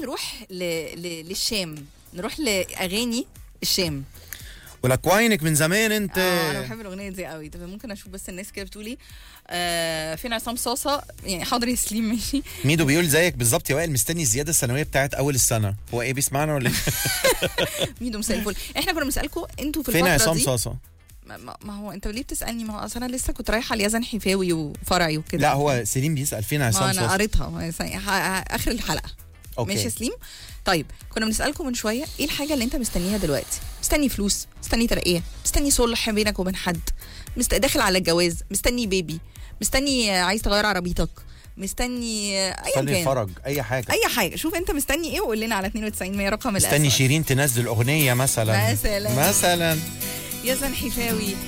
نروح ل... ل... للشام نروح لاغاني الشام ولكوينك من زمان انت اه انا بحب الاغنيه دي قوي طب ممكن اشوف بس الناس كده بتقول ايه آه فين عصام صاصه يعني حاضر يا سليم ماشي ميدو بيقول زيك بالظبط يا وائل مستني الزياده السنويه بتاعت اول السنه هو ايه بيسمعنا ولا إيه؟ ميدو مساء الفل احنا كنا بنسالكم انتوا في فين الفتره عصام دي صاصه ما, ما- ما هو انت ليه بتسالني ما هو اصل انا لسه كنت رايحه ليزن حفاوي وفرعي وكده لا هو سليم بيسال فين ما عصام انا صاصه قريتها ما هي س- ح- اخر الحلقه اوكي ماشي يا سليم طيب كنا بنسالكم من شويه ايه الحاجه اللي انت مستنيها دلوقتي مستني فلوس مستني ترقيه مستني صلح بينك وبين حد مست... داخل على الجواز مستني بيبي مستني آه، عايز تغير عربيتك مستني آه، ايا مستني كان الفرج اي حاجه اي حاجه شوف انت مستني ايه وقول لنا على 92 100 رقم مستني الأسود. شيرين تنزل اغنيه مثلا مثلا. مثلا يزن حفاوي